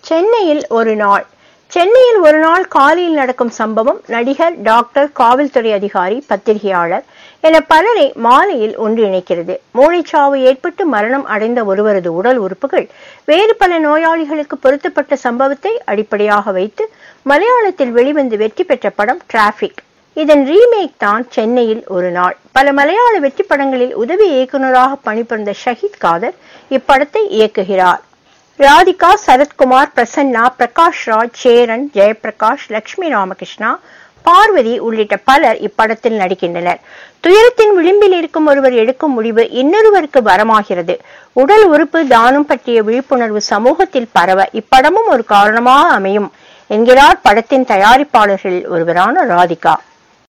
சென்னையில் ஒரு நாள் சென்னையில் ஒரு நாள் காலையில் நடக்கும் சம்பவம் நடிகர் டாக்டர் காவல்துறை அதிகாரி பத்திரிகையாளர் என பலரை மாலையில் ஒன்றிணைக்கிறது மூளைச்சாவு ஏற்பட்டு மரணம் அடைந்த ஒருவரது உடல் உறுப்புகள் வேறு பல நோயாளிகளுக்கு பொருத்தப்பட்ட சம்பவத்தை அடிப்படையாக வைத்து மலையாளத்தில் வெளிவந்து வெற்றி பெற்ற படம் டிராபிக் இதன் ரீமேக் தான் சென்னையில் ஒரு நாள் பல மலையாள வெற்றி படங்களில் உதவி இயக்குநராக பணிபுரிந்த ஷஹீத் காதர் இப்படத்தை இயக்குகிறார் ராதிகா சரத்குமார் பிரசன்னா பிரகாஷ் ராஜ் சேரன் ஜெயபிரகாஷ் லட்சுமி ராமகிருஷ்ணா பார்வதி உள்ளிட்ட பலர் இப்படத்தில் நடிக்கின்றனர் துயரத்தின் விளிம்பில் இருக்கும் ஒருவர் எடுக்கும் முடிவு இன்னொருவருக்கு வரமாகிறது உடல் உறுப்பு தானம் பற்றிய விழிப்புணர்வு சமூகத்தில் பரவ இப்படமும் ஒரு காரணமாக அமையும் என்கிறார் படத்தின் தயாரிப்பாளர்களில் ஒருவரான ராதிகா